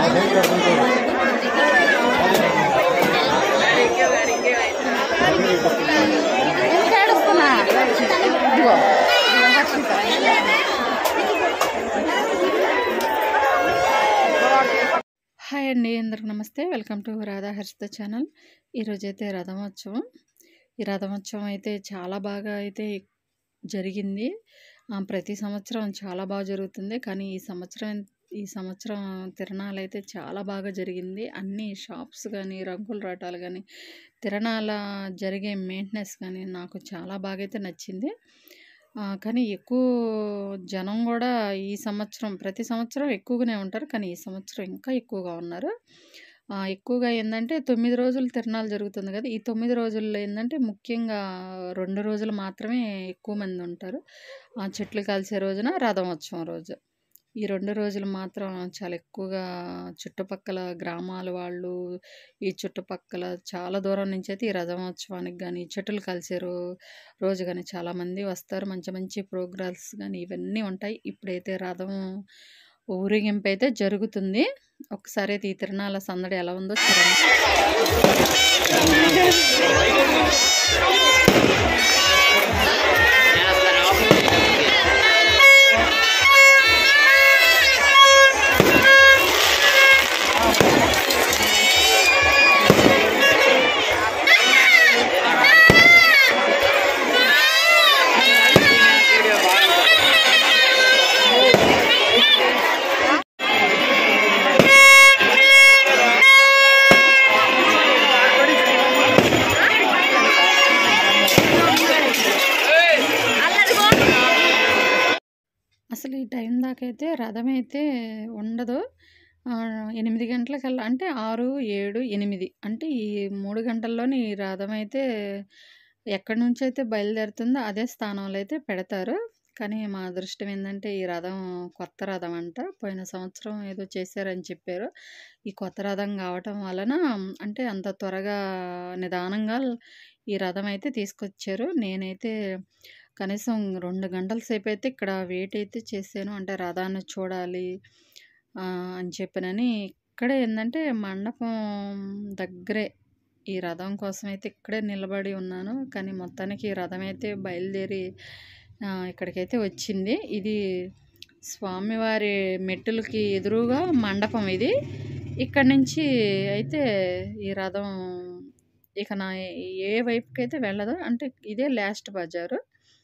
ఎందుకు ఏడుస్తున్నా ఇదిగో హర్షిత. హాయ్ అండి అందరికి నమస్తే welcome to Radha Harshitha channel ఈరోజైతే రథమోత్సవం ఈ రథమోత్సవం అయితే చాలా బాగా అయితే జరిగింది ఆ, ప్రతి సంవత్సరం చాలా బాగా జరుగుతుంది కానీ ఈ సంవత్సరం ఈ సంవత్సరం తిరణాలు అయితే చాలా బాగా జరిగింది అన్ని షాప్స్ కానీ రంగుల రాటాలు కానీ తిరణాల జరిగే మెయింటెనెన్స్ కానీ నాకు చాలా బాగా అయితే నచ్చింది ఆ, కానీ ఎక్కువ జనం కూడా ఈ సంవత్సరం ప్రతి సంవత్సరం ఎక్కువగానే ఉంటారు కానీ ఈ సంవత్సరం ఇంకా ఎక్కువగా ఉన్నారు ఆ, ఎక్కువగా ఏంటంటే తొమ్మిది రోజులు తిరణాలు జరుగుతుంది కదా ఈ తొమ్మిది రోజుల్లో ఏంటంటే ముఖ్యంగా రెండు రోజులు మాత్రమే ఎక్కువ మంది ఉంటారు ఆ చెట్లు కాల్చే రోజున రథమోత్సవం రోజు ఈ రెండు రోజులు మాత్రం చాలా ఎక్కువగా చుట్టుపక్కల గ్రామాల వాళ్ళు ఈ చుట్టుపక్కల చాలా దూరం నుంచి అయితే ఈ రథమోత్సవానికి కానీ చెట్లు కలిసే రో రోజు కానీ చాలామంది వస్తారు మంచి మంచి ప్రోగ్రామ్స్ కానీ ఇవన్నీ ఉంటాయి ఇప్పుడైతే రథం ఊరేగింపు అయితే జరుగుతుంది ఒకసారి అయితే ఈ తిరణాల సందడి ఎలా ఉందో చూడండి అసలు ఈ టైం దాకా అయితే రథం అయితే ఉండదు ఆ, ఎనిమిది గంటలకల్లా అంటే ఆరు ఏడు ఎనిమిది అంటే ఈ మూడు గంటల్లోని ఈ రథం అయితే ఎక్కడి నుంచి అయితే బయలుదేరుతుందో అదే స్థానంలో అయితే పెడతారు కానీ మా అదృష్టం ఏంటంటే ఈ రథం కొత్త రథం అంట పోయిన సంవత్సరం ఏదో చేశారని చెప్పారు ఈ కొత్త రథం కావటం వలన అంటే అంత త్వరగా నిదానంగా ఈ రథం అయితే తీసుకొచ్చారు నేనైతే కనీసం రెండు గంటల సేపు అయితే ఇక్కడ వెయిట్ అయితే చేశాను అంటే రథాన్ని చూడాలి ఆ, అని చెప్పినని ఇక్కడే ఏంటంటే మండపం దగ్గరే ఈ రథం కోసం అయితే ఇక్కడే నిలబడి ఉన్నాను కానీ మొత్తానికి ఈ రథం అయితే బయలుదేరి ఆ, ఇక్కడికైతే వచ్చింది ఇది స్వామివారి మెట్టులకి ఎదురుగా మండపం ఇది ఇక్కడ నుంచి అయితే ఈ రథం ఇక నా ఏ వైపుకి అయితే వెళ్ళదు అంటే ఇదే లాస్ట్ బజారు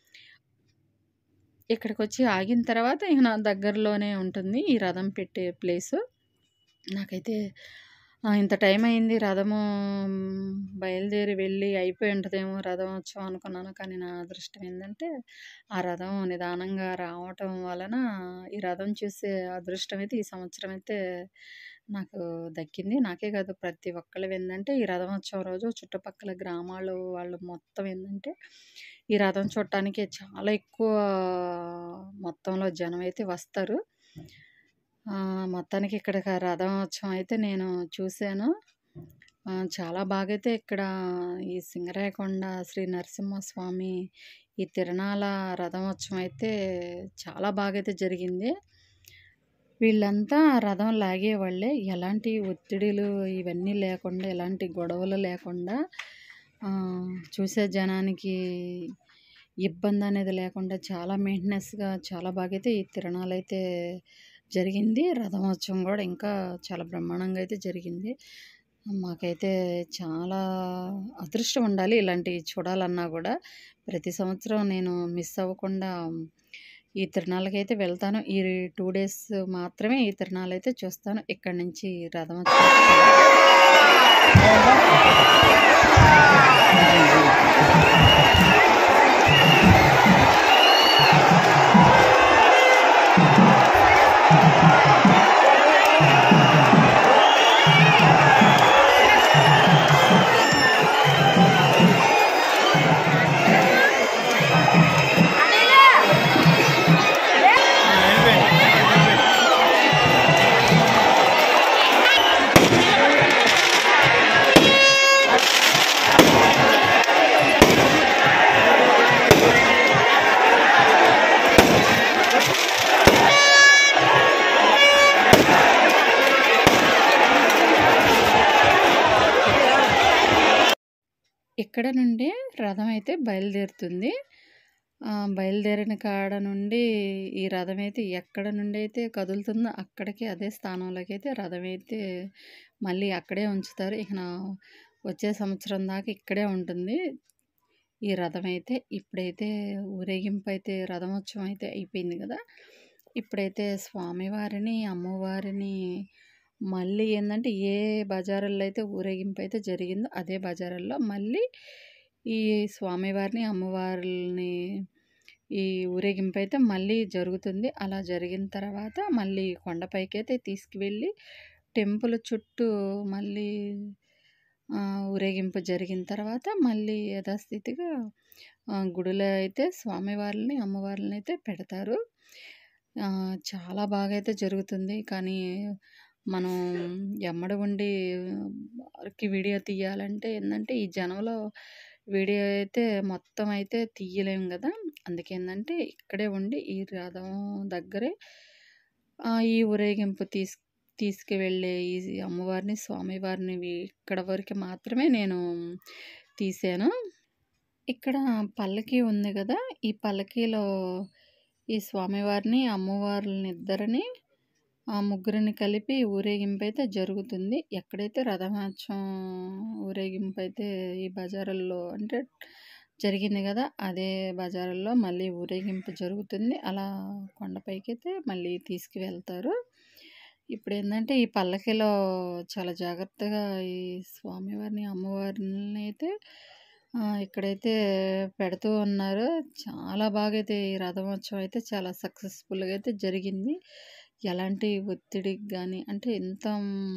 ఇక్కడికి వచ్చి ఆగిన తర్వాత ఇక నా దగ్గరలోనే ఉంటుంది ఈ రథం పెట్టే ప్లేసు నాకైతే ఆ, ఇంత టైం అయింది రథము మ్, బయలుదేరి వెళ్ళి అయిపోయి ఉంటుందేమో రథోత్సవం అనుకున్నాను కానీ నా అదృష్టం ఏంటంటే ఆ రథం నిదానంగా రావటం వలన ఈ రథం చూసే అదృష్టం అయితే ఈ సంవత్సరం అయితే నాకు దక్కింది నాకే కాదు ప్రతి ఒక్కళ్ళు ఏంటంటే ఈ రథోత్సవం రోజు చుట్టుపక్కల గ్రామాలు వాళ్ళు మొత్తం ఏంటంటే ఈ రథం చూడటానికి చాలా ఎక్కువ మొత్తంలో జనం అయితే వస్తారు ఆ, మొత్తానికి ఇక్కడ రథోత్సవం అయితే నేను చూశాను ఆ, చాలా బాగా అయితే ఇక్కడ ఈ సింగరాయకొండ శ్రీ నరసింహస్వామి ఈ తిరణాల రథోత్సవం అయితే చాలా బాగా అయితే జరిగింది వీళ్ళంతా రథం లాగేవాళ్ళే ఎలాంటి ఒత్తిడిలు ఇవన్నీ లేకుండా ఎలాంటి గొడవలు లేకుండా ఆ, చూసే జనానికి ఇబ్బంది అనేది లేకుండా చాలా మెయింటెనెన్స్గా చాలా బాగా అయితే ఈ తిరణాలు అయితే జరిగింది రథమోత్సవం కూడా ఇంకా చాలా బ్రహ్మాండంగా అయితే జరిగింది మాకైతే చాలా అదృష్టం ఉండాలి ఇలాంటివి చూడాలన్నా కూడా ప్రతి సంవత్సరం నేను మిస్ అవ్వకుండా ఈ తిరణాలకైతే వెళ్తాను ఈ టూ డేస్ మాత్రమే ఈ తిరణాలు అయితే చూస్తాను ఇక్కడి నుంచి రథమోత్సవం ఇక్కడ నుండి రథం అయితే బయలుదేరుతుంది. ఆహ్, బయలుదేరిన కాడ నుండి ఈ రథం అయితే ఎక్కడ నుండి అయితే కదులుతుందో అక్కడికి అదే స్థానంలోకైతే రథం అయితే మళ్ళీ అక్కడే ఉంచుతారు. ఇక నా వచ్చే సంవత్సరం దాకా ఇక్కడే ఉంటుంది. ఈ రథం అయితే ఇప్పుడైతే ఊరేగింపు అయితే రథోత్సవం అయితే అయిపోయింది గదా! ఇప్పుడైతే స్వామివారిని, అమ్మవారిని మళ్ళీ ఏందంటే ఏ బజారుల్లో అయితే ఊరేగింపు అయితే జరిగిందో అదే బజారుల్లో మళ్ళీ ఈ స్వామివారిని, అమ్మవారిని ఈ ఊరేగింపు అయితే మళ్ళీ జరుగుతుంది. అలా జరిగిన తర్వాత మళ్ళీ కొండపైకైతే తీసుకువెళ్ళి టెంపుల్ చుట్టూ మళ్ళీ ఆహ్, ఊరేగింపు జరిగిన తర్వాత మళ్ళీ యథాస్థితిగా ఆహ్, గుడిలో అయితే స్వామివారిని, అమ్మవారిని అయితే పెడతారు. ఆహ్, చాలా బాగా అయితే జరుగుతుంది. కానీ మనం ఎమ్మడ ఉండి కి వీడియో తీయాలంటే ఏందంటే ఈ జనంలో వీడియో అయితే మొత్తం అయితే తీయలేము గదా! అందుకేందంటే ఇక్కడే ఉండి ఈ రథం దగ్గరే ఆహ్, ఈ ఊరేగింపు తీస్ తీసుకువెళ్ళే ఈ అమ్మవారిని, స్వామివారిని వి ఇక్కడ వరకు మాత్రమే నేను తీశాను. ఇక్కడ పల్లకి ఉంది గదా! ఈ పల్లకీలో ఈ స్వామివారిని, అమ్మవార్లనిద్దరిని ఆహ్, ముగ్గురిని కలిపి ఊరేగింపు అయితే జరుగుతుంది. ఎక్కడైతే రథోత్సవం ఊరేగింపు అయితే ఈ బజారుల్లో అంటే జరిగింది గదా! అదే బజారుల్లో మళ్ళీ ఊరేగింపు జరుగుతుంది. అలా కొండపైకైతే మళ్ళీ తీసుకువెళ్తారు. ఇప్పుడేందంటే ఈ పల్లకీలో చాలా జాగ్రత్తగా ఈ స్వామివారిని, అమ్మవారిని అయితే ఆహ్, ఇక్కడైతే పెడుతూ ఉన్నారు. చాలా బాగా అయితే ఈ రథోత్సవం అయితే చాలా సక్సెస్‌ఫుల్‌గా అయితే జరిగింది. ఎలాంటి ఒత్తిడికి గాని అంటే ఇంత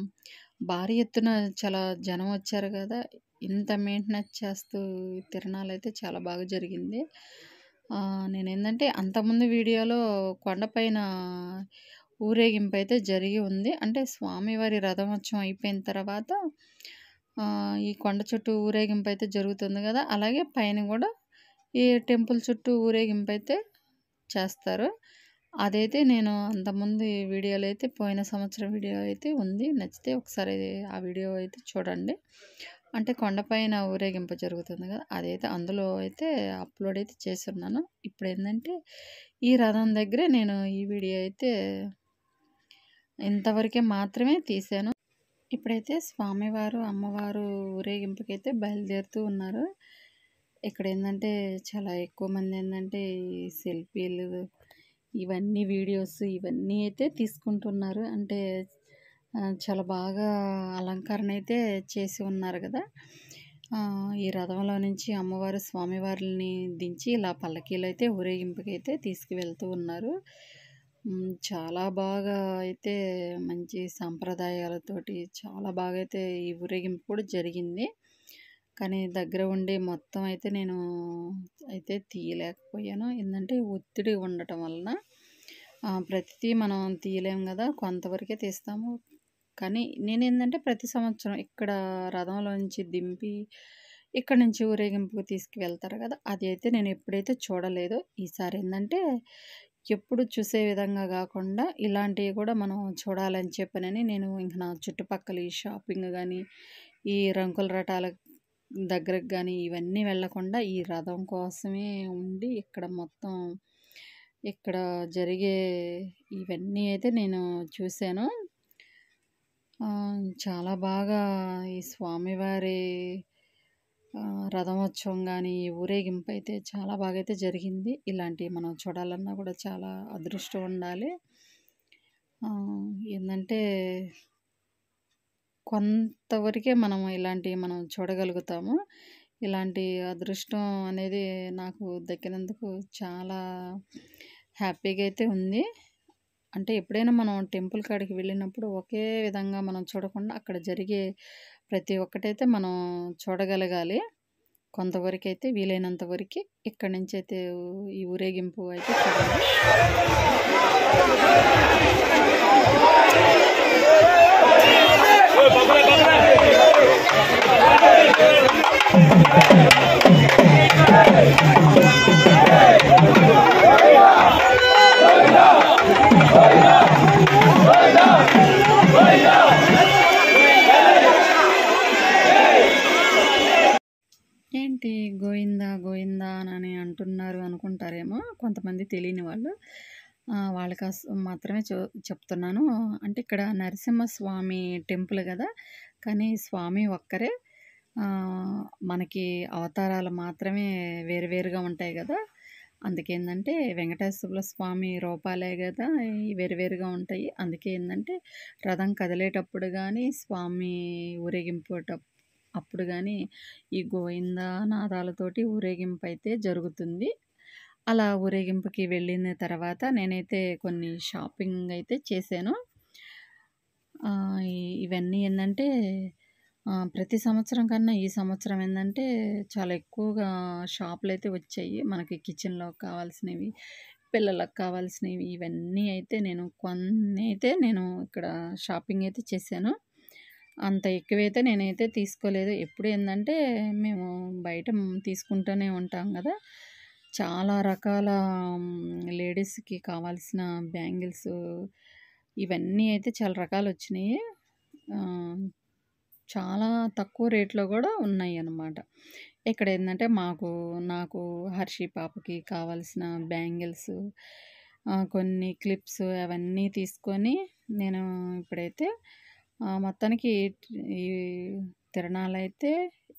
భారీ ఎత్తున చాలా జనం వచ్చారు గదా! ఇంత మెయింటెనెన్స్ చేస్తూ తిరణాలైతే చాలా బాగా జరిగింది. ఆహ్, నేనేందంటే అంతకుముందు వీడియోలో కొండపైన ఊరేగింపు అయితే జరిగి ఉంది. అంటే స్వామివారి రథోత్సవం అయిపోయిన తర్వాత ఆహ్, ఈ కొండ చుట్టూ ఊరేగింపు అయితే జరుగుతుంది గదా! అలాగే పైన గూడా ఈ టెంపుల్ చుట్టూ ఊరేగింపు అయితే చేస్తారు. అదైతే నేను అంతకుముందు వీడియోలో అయితే పోయిన సంవత్సరం వీడియో అయితే ఉంది. నచ్చితే ఒకసారి ఆ వీడియో అయితే చూడండి. అంటే కొండపైన ఊరేగింపు జరుగుతుంది గదా! అదైతే అందులో అయితే అప్‌లోడ్ అయితే చేసున్నాను. ఇప్పుడేందంటే ఈ రథం దగ్గరే నేను ఈ వీడియో అయితే ఇంతవరకే మాత్రమే తీశాను. ఇప్పుడైతే స్వామివారు, అమ్మవారు ఊరేగింపుకైతే బయలుదేరుతూ ఉన్నారు. ఇక్కడేందంటే చాలా ఎక్కువ మంది ఏందంటే ఈ సెల్ఫీలు ఇవన్నీ వీడియోస్ ఇవన్నీ అయితే తీసుకుంటున్నారు. అంటే ఆహ్, చాలా బాగా అలంకరణ అయితే చేసి ఉన్నారు గదా! ఆహ్, ఈ రథంలో నుంచి అమ్మవారు, స్వామివారిని దించి ఇలా పల్లకీలో అయితే ఊరేగింపుకైతే తీసుకువెళ్తూ ఉన్నారు. హ్మ్. చాలా బాగా అయితే మంచి సాంప్రదాయాలతోటి చాలా బాగా అయితే ఈ ఊరేగింపు కూడా జరిగింది. కానీ దగ్గర ఉండి మొత్తం అయితే నేను అయితే తీయలేకపోయాను. ఏందంటే ఒత్తిడి ఉండటం వలన ఆహ్, ప్రతిదీ మనం తీయలేం గదా! కొంతవరకే తీస్తాము. కానీ నేనేందంటే ప్రతి సంవత్సరం ఇక్కడ రథంలో నుంచి దింపి ఇక్కడి నుంచి ఊరేగింపుకి తీసుకువెళ్తారు గదా! అది అయితే నేను ఎప్పుడైతే చూడలేదో ఈసారి ఏందంటే ఎప్పుడు చూసే విధంగా గాకుండా ఇలాంటివి కూడా మనం చూడాలని చెప్పనని నేను ఇంక నా చుట్టుపక్కల ఈ షాపింగ్ గాని, ఈ రంకుల రటాల దగ్గరకి గాని ఇవన్నీ వెళ్ళకుండా ఈ రథం కోసమే ఉండి ఇక్కడ మొత్తం ఇక్కడ జరిగే ఇవన్నీ అయితే నేను చూశాను. ఆహ్, చాలా బాగా ఈ స్వామివారి ఆహ్, రథోత్సవం గాని, ఈ ఊరేగింపు అయితే చాలా బాగా అయితే జరిగింది. ఇలాంటివి మనం చూడాలన్నా కూడా చాలా అదృష్టం ఉండాలి. ఆహ్, ఏందంటే కొంతవరకే మనం ఇలాంటివి మనం చూడగలుగుతాము. ఇలాంటి అదృష్టం అనేది నాకు దక్కినందుకు చాలా హ్యాపీగా అయితే ఉంది. అంటే ఎప్పుడైనా మనం టెంపుల్ కాడికి వెళ్ళినప్పుడు ఒకే విధంగా మనం చూడకుండా అక్కడ జరిగే ప్రతి ఒక్కటైతే మనం చూడగలగాలి. కొంతవరకైతే వీలైనంత వరకి ఇక్కడి నుంచైతే ఈ ఊరేగింపు అయితే చూడాలి. ఏంటి? గోవిందా అని అంటున్నారు అనుకుంటారేమో కొంతమంది తెలియని వాళ్ళు ఆ, వాళ్ళ కోసం మాత్రమే చూ చెప్తున్నాను అంటే ఇక్కడ నరసింహస్వామి టెంపుల్ కదా కానీ స్వామి ఒక్కరే ఆ, మనకి అవతారాలు మాత్రమే వేరు వేరుగా ఉంటాయి కదా అందుకే ఏంటంటే వెంకటేశ్వర స్వామి రూపాలే కదా ఈ వేరువేరుగా ఉంటాయి అందుకే ఏంటంటే రథం కదిలేటప్పుడు కానీ స్వామి ఊరేగింపు అప్పుడు కానీ ఈ గోవింద నాదాలతోటి ఊరేగింపు అయితే జరుగుతుంది అలా ఊరేగింపుకి వెళ్ళిన తర్వాత నేనైతే కొన్ని షాపింగ్ అయితే చేశాను ఆ, ఈ- ఇవన్నీ ఏంటంటే ఆ, ప్రతి సంవత్సరం కన్నా ఈ సంవత్సరం ఏంటంటే చాలా ఎక్కువగా షాపులు అయితే వచ్చాయి మనకి కిచెన్లో కావాల్సినవి పిల్లలకు కావాల్సినవి ఇవన్నీ అయితే నేను కొన్ని అయితే నేను ఇక్కడ షాపింగ్ అయితే చేశాను అంత ఎక్కువైతే నేనైతే తీసుకోలేదు ఎప్పుడు ఏంటంటే మేము బయట మ్ తీసుకుంటూనే ఉంటాం కదా చాలా రకాల లేడీస్కి కావాల్సిన బ్యాంగిల్స్ ఇవన్నీ అయితే చాలా రకాలు వచ్చినాయి ఆ, చాలా తక్కువ రేట్లో కూడా ఉన్నాయి అన్నమాట ఇక్కడ ఏంటంటే మాకు నాకు హర్షి పాపకి కావాల్సిన బ్యాంగిల్స్ ఆ, కొన్ని క్లిప్స్ అవన్నీ తీసుకొని నేను ఇప్పుడైతే ఆ, మొత్తానికి ఈ తిరణాలైతే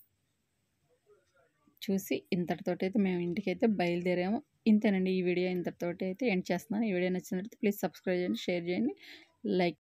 చూసి ఇంతటితోటి అయితే మేము ఇంటికైతే బయలుదేరాము ఇంతేనండి ఈ వీడియో ఇంతటితోటి అయితే ఎండ్ చేస్తున్నాను ఈ వీడియో నచ్చినట్లయితే ప్లీజ్ సబ్స్క్రైబ్ చేయండి షేర్ చేయండి లైక్